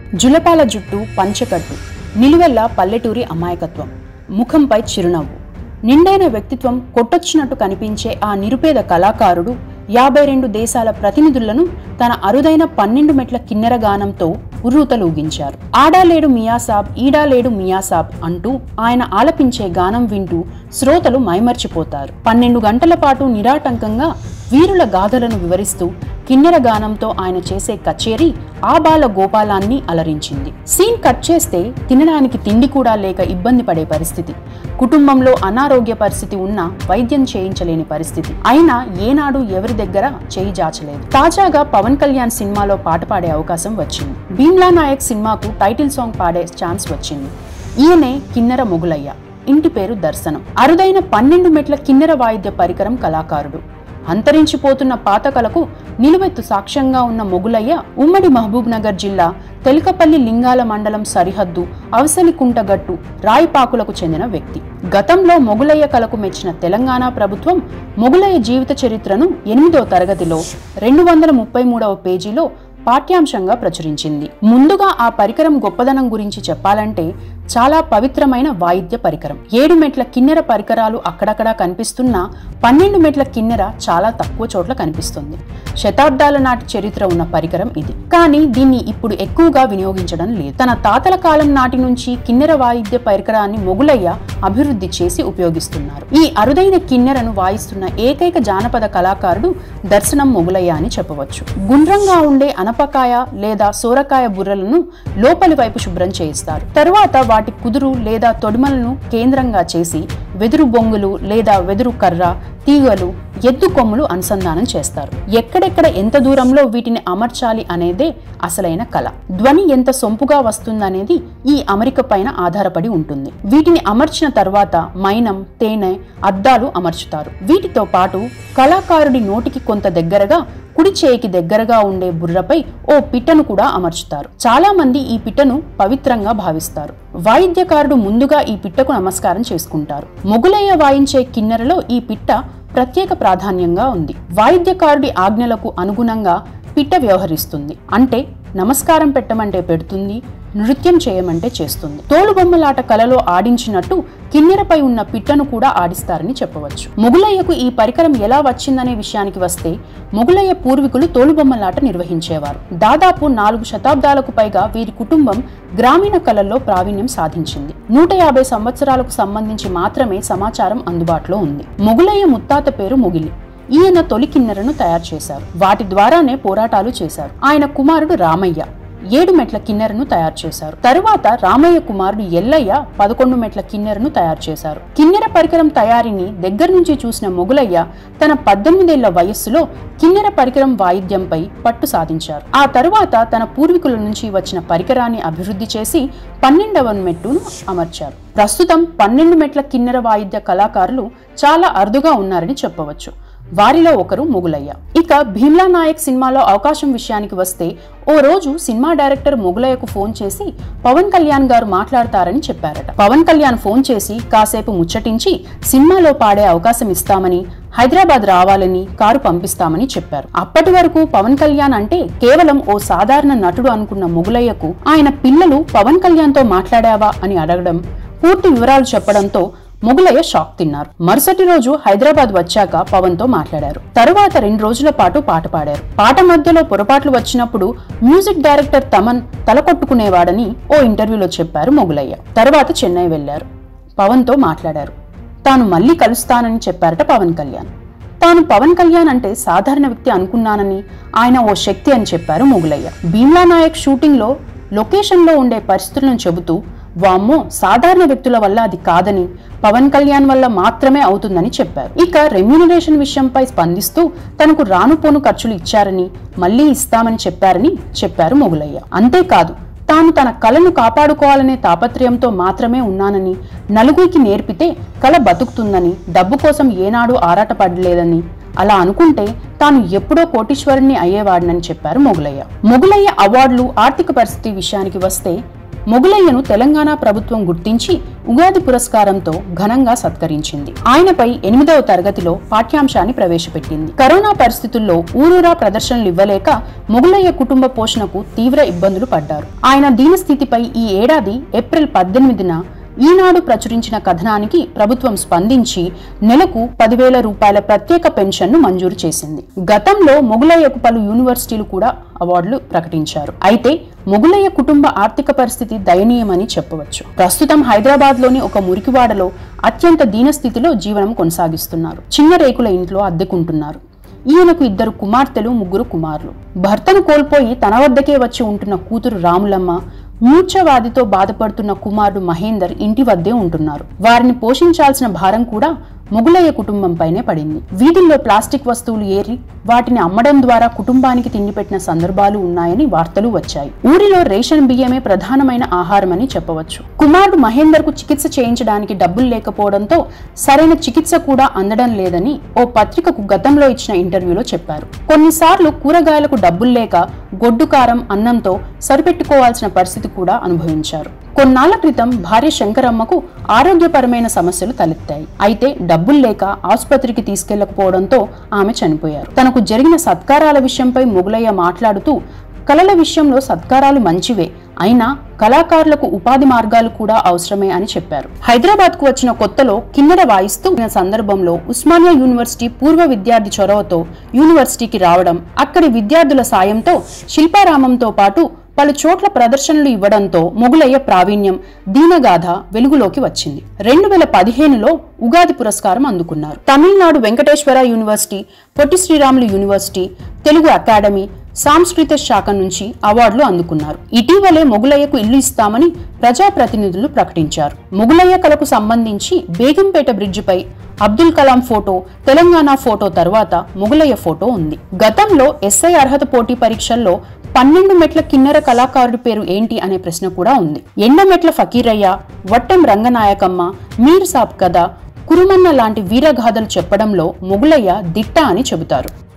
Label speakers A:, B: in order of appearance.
A: జులపాల జుట్టు పంచకట్టు నిలువెల్ల పల్లెటూరి అమాయకత్వం ముఖంపై చిరునవ్వు నిండైన వ్యక్తిత్వం కొట్టొచ్చినట్టు కనిపించే ఆ నిరుపేద కళాకారుడు యాభై రెండు దేశాల ప్రతినిధులను తన అరుదైన పన్నెండు మెట్ల కిన్నెర గానంతో ఉర్రూతలూగించారు ఆడాలేడు మియాసాబ్ ఈడాలేడు మియాసాబ్ అంటూ ఆయన ఆలపించే గానం వింటూ శ్రోతలు మైమర్చిపోతారు పన్నెండు గంటల పాటు నిరాటంకంగా వీరుల గాథలను వివరిస్తూ కిన్నెర గానంతో ఆయన చేసే కచేరీ ఆ బాల గోపాలాన్ని అలరించింది సీన్ కట్ చేస్తే తినడానికి తిండి కూడా లేక ఇబ్బంది పడే పరిస్థితి కుటుంబంలో అనారోగ్య పరిస్థితి ఉన్నా వైద్యం చేయించలేని పరిస్థితి అయినా ఏనాడు ఎవరి దగ్గర చేయి జాచలేదు తాజాగా పవన్ కళ్యాణ్ సినిమాలో పాట పాడే అవకాశం వచ్చింది భీమ్లా నాయక్ సినిమాకు టైటిల్ సాంగ్ పాడే ఛాన్స్ వచ్చింది ఈయనే కిన్నెర మొగులయ్య ఇంటి పేరు దర్శనం అరుదైన పన్నెండు మెట్ల కిన్నెర వాయిద్య పరికరం కళాకారుడు అంతరించిపోతున్న పాత కళకు నిలువెత్తు సాక్ష్యంగా ఉన్న మొగులయ్య ఉమ్మడి మహబూబ్ నగర్ జిల్లా తెలకపల్లి లింగాల మండలం సరిహద్దు అవసలికుంటగట్టు రాయిపాకులకు చెందిన వ్యక్తి గతంలో మొగులయ్య కళకు మెచ్చిన తెలంగాణ ప్రభుత్వం మొగులయ్య జీవిత చరిత్రను ఎనిమిదో తరగతిలో రెండు వందల ముప్పై మూడవ పేజీలో పాఠ్యాంశంగా ప్రచురించింది ముందుగా ఆ పరికరం గొప్పదనం గురించి చెప్పాలంటే చాలా పవిత్రమైన వాయిద్య పరికరం ఏడు మెట్ల కిన్నెర పరికరాలు అక్కడక్కడా కనిపిస్తున్నా పన్నెండు మెట్ల కిన్నెర చాలా తక్కువ చోట్ల కనిపిస్తుంది శతాబ్దాల నాటి చరిత్ర ఉన్న పరికరం ఇది కానీ దీన్ని ఇప్పుడు ఎక్కువగా వినియోగించడం లేదు తన తాతల కాలం నాటి నుంచి కిన్నెర వాయిద్య పరికరాన్ని మొగులయ్య అభివృద్ధి చేసి ఉపయోగిస్తున్నారు ఈ అరుదైన కిన్నెరను వాయిస్తున్న ఏకైక జానపద కళాకారుడు దర్శనం మొగులయ్య అని చెప్పవచ్చు గుండ్రంగా ఉండే అనపకాయ లేదా సోరకాయ బుర్రలను లోపలి వైపు శుభ్రం చేయిస్తారు తరువాత వాటి కుదురు లేదా తొడిమలను కేంద్రంగా చేసి వెదురు బొంగులు లేదా వెదురు కర్ర తీగలు ఎద్దు కొమ్ములు అనుసంధానం చేస్తారు ఎక్కడెక్కడ ఎంత దూరంలో వీటిని అమర్చాలి అనేదే అసలైన కళ ధ్వని ఎంత సొంపుగా వస్తుందనేది ఈ అమరిక పైన ఆధారపడి ఉంటుంది వీటిని అమర్చిన తర్వాత మైనం తేనె అద్దాలు అమర్చుతారు వీటితో పాటు కళాకారుడి నోటికి కొంత దగ్గరగా కుడి చేయికి దగ్గరగా ఉండే బుర్రపై ఓ పిట్టను కూడా అమర్చుతారు చాలా మంది ఈ పిట్టను పవిత్రంగా భావిస్తారు వాయిద్యకారుడు ముందుగా ఈ పిట్టకు నమస్కారం చేసుకుంటారు మొగులయ్య వాయించే కిన్నెరలో ఈ పిట్ట ప్రత్యేక ప్రాధాన్యంగా ఉంది వాయిద్యకారుడి ఆజ్ఞలకు అనుగుణంగా పిట్ట వ్యవహరిస్తుంది అంటే నమస్కారం పెట్టమంటే పెడుతుంది నృత్యం చేయమంటే చేస్తుంది తోలుబొమ్మలాట కలలో ఆడించినట్టు కిన్నెరపై ఉన్న పిట్టను కూడా ఆడిస్తారని చెప్పవచ్చు మొగులయ్యకు ఈ పరికరం ఎలా వచ్చిందనే విషయానికి వస్తే మొగులయ్య పూర్వీకులు తోలుబొమ్మలాట నిర్వహించేవారు దాదాపు నాలుగు శతాబ్దాలకు పైగా వీరి కుటుంబం గ్రామీణ కళల్లో ప్రావీణ్యం సాధించింది నూట యాభై సంవత్సరాలకు సంబంధించి మాత్రమే సమాచారం అందుబాటులో ఉంది మొగులయ్య ముత్తాత పేరు మొగిలి ఈయన తొలి కిన్నెరను తయారు చేశారు వాటి ద్వారానే పోరాటాలు చేశారు ఆయన కుమారుడు రామయ్య ఏడు మెట్ల కిన్నెరను తయారు చేశారు తరువాత రామయ్య కుమారుడు ఎల్లయ్య పదకొండు మెట్ల కిన్నెరను తయారు చేశారు కిన్నెర పరికరం తయారీని దగ్గర నుంచి చూసిన మొగులయ్య తన పద్దెనిమిదేళ్ల వయస్సులో కిన్నెర పరికరం వాయిద్యంపై పట్టు సాధించారు ఆ తరువాత తన పూర్వీకుల నుంచి వచ్చిన పరికరాన్ని అభివృద్ధి చేసి పన్నెండవ మెట్టును అమర్చారు ప్రస్తుతం పన్నెండు మెట్ల కిన్నెర వాయిద్య కళాకారులు చాలా అరుదుగా ఉన్నారని చెప్పవచ్చు వారిలో ఒకరు మొగులయ్య ఇక భీమ్లా నాయక్ సినిమాలో అవకాశం విషయానికి వస్తే ఓ రోజు సినిమా డైరెక్టర్ మొగులయ్యకు ఫోన్ చేసి పవన్ కళ్యాణ్ గారు మాట్లాడతారని చెప్పారట పవన్ కళ్యాణ్ ఫోన్ చేసి కాసేపు ముచ్చటించి సినిమాలో పాడే అవకాశం ఇస్తామని హైదరాబాద్ రావాలని కారు పంపిస్తామని చెప్పారు అప్పటి వరకు పవన్ కళ్యాణ్ అంటే కేవలం ఓ సాధారణ నటుడు అనుకున్న మొగులయ్యకు ఆయన పిల్లలు పవన్ కళ్యాణ్ తో మాట్లాడావా అని అడగడం పూర్తి వివరాలు చెప్పడంతో మొగులయ్య షాక్ తిన్నారు మరుసటి రోజు హైదరాబాద్ వచ్చాక పవన్ తో మాట్లాడారు తరువాత రెండు రోజుల పాటు పాట పాడారు పాట మధ్యలో పొరపాట్లు వచ్చినప్పుడు మ్యూజిక్ డైరెక్టర్ తమన్ తలకొట్టుకునేవాడని ఓ ఇంటర్వ్యూలో చెప్పారు మొగులయ్య తరువాత చెన్నై వెళ్లారు పవన్ తో మాట్లాడారు తాను మళ్ళీ కలుస్తానని చెప్పారట పవన్ కళ్యాణ్ తాను పవన్ కళ్యాణ్ అంటే సాధారణ వ్యక్తి అనుకున్నానని ఆయన ఓ శక్తి అని చెప్పారు మొగులయ్య భీమ్లా నాయక్ షూటింగ్ లో లొకేషన్ లో ఉండే పరిస్థితులను చెబుతూ వామ్మో సాధారణ వ్యక్తుల వల్ల అది కాదని పవన్ కళ్యాణ్ వల్ల మాత్రమే అవుతుందని చెప్పారు ఇక రెమ్యూనరేషన్ విషయంపై స్పందిస్తూ తనకు రానుపోను ఖర్చులు ఇచ్చారని మళ్లీ ఇస్తామని చెప్పారని చెప్పారు మొగులయ్య అంతేకాదు తాను తన కళను కాపాడుకోవాలనే తాపత్రయంతో మాత్రమే ఉన్నానని నలుగురికి నేర్పితే కళ బతుకుతుందని డబ్బు కోసం ఏనాడు ఆరాటపడలేదని అలా అనుకుంటే తాను ఎప్పుడో కోటీశ్వరుణ్ణి అయ్యేవాడినని చెప్పారు మొగులయ్య మొగులయ్య అవార్డులు ఆర్థిక పరిస్థితి విషయానికి వస్తే మొగులయ్యను తెలంగాణ ప్రభుత్వం గుర్తించి ఉగాది పురస్కారంతో ఘనంగా సత్కరించింది ఆయనపై ఎనిమిదవ తరగతిలో పాఠ్యాంశాన్ని ప్రవేశపెట్టింది కరోనా పరిస్థితుల్లో ఊరూరా ప్రదర్శనలు ఇవ్వలేక మొగులయ్య కుటుంబ పోషణకు తీవ్ర ఇబ్బందులు పడ్డారు ఆయన దీనస్థితిపై ఈ ఏడాది ఏప్రిల్ పద్దెనిమిదిన ఈనాడు ప్రచురించిన కథనానికి ప్రభుత్వం స్పందించి నెలకు పదివేల రూపాయల ప్రత్యేక పెన్షన్ను మంజూరు చేసింది గతంలో మొగులయ్యకు పలు యూనివర్సిటీలు కూడా అవార్డులు ప్రకటించారు అయితే మొగులయ్య కుటుంబ ఆర్థిక పరిస్థితి దయనీయమని చెప్పవచ్చు ప్రస్తుతం హైదరాబాద్ లోని ఒక మురికివాడలో అత్యంత దీనస్థితిలో జీవనం కొనసాగిస్తున్నారు చిన్న రేకుల ఇంట్లో అద్దెకుంటున్నారు ఈయనకు ఇద్దరు కుమార్తెలు ముగ్గురు కుమారులు భర్తను కోల్పోయి తన వద్దకే వచ్చి ఉంటున్న కూతురు రాములమ్మ మూర్ఛవాదితో బాధపడుతున్న కుమారుడు మహేందర్ ఇంటి వద్దే ఉంటున్నారు వారిని పోషించాల్సిన భారం కూడా మొగులయ్య కుటుంబంపైనే పడింది వీధుల్లో ప్లాస్టిక్ వస్తువులు ఏరి వాటిని అమ్మడం ద్వారా కుటుంబానికి తిండి పెట్టిన సందర్భాలు ఉన్నాయని వార్తలు వచ్చాయి ఊరిలో రేషన్ బియ్యమే ప్రధానమైన ఆహారమని చెప్పవచ్చు కుమారుడు మహేందర్ కు చికిత్స చేయించడానికి డబ్బులు లేకపోవడంతో సరైన చికిత్స కూడా అందడం లేదని ఓ పత్రికకు గతంలో ఇచ్చిన ఇంటర్వ్యూలో చెప్పారు కొన్నిసార్లు కూరగాయలకు డబ్బులు లేక గొడ్డు కారం అన్నంతో సరిపెట్టుకోవాల్సిన పరిస్థితి కూడా అనుభవించారు కొన్నాళ్ల క్రితం భార్య శంకరమ్మకు ఆరోగ్యపరమైన సమస్యలు తలెత్తాయి అయితే డబ్బులు లేక ఆసుపత్రికి తీసుకెళ్లకపోవడంతో ఆమె చనిపోయారు తనకు జరిగిన సత్కారాల విషయంపై మొగులయ్య మాట్లాడుతూ కళల విషయంలో సత్కారాలు మంచివే అయినా కళాకారులకు ఉపాధి మార్గాలు కూడా అవసరమే అని చెప్పారు హైదరాబాద్ కు వచ్చిన కొత్తలో కిన్నెర వాయిస్తూ ఉన్న సందర్భంలో ఉస్మానియా యూనివర్సిటీ పూర్వ విద్యార్థి చొరవతో యూనివర్సిటీకి రావడం అక్కడి విద్యార్థుల సాయంతో శిల్పారామంతో పాటు పలు చోట్ల ప్రదర్శనలు ఇవ్వడంతో మొగులయ్య ప్రావీణ్యం దీనగాథ వెలుగులోకి వచ్చింది రెండు వేల పదిహేనులో ఉగాది పురస్కారం అందుకున్నారు Tamil Nadu Venkateswara university Potti Sriramulu university Telugu academy సాంస్కృతిక శాఖ నుంచి అవార్డులు అందుకున్నారు ఇటీవలే మొగులయ్యకు ఇల్లు ఇస్తామని ప్రజాప్రతినిధులు ప్రకటించారు మొగులయ్య కళకు సంబంధించి బేగంపేట బ్రిడ్జిపై అబ్దుల్ కలాం ఫోటో తెలంగాణ ఫోటో తర్వాత మొగులయ్య ఫోటో ఉంది గతంలో ఎస్ఐ అర్హత పోటీ పరీక్షల్లో పన్నెండు మెట్ల కిన్నెర కళాకారుడి పేరు ఏంటి అనే ప్రశ్న కూడా ఉంది ఎండమెట్ల ఫకీరయ్య వట్టెం రంగనాయకమ్మ మీర్ సాబ్ కథ కురుమన్న లాంటి వీరగాథలు చెప్పడంలో మొగులయ్య దిట్ట అని చెబుతారు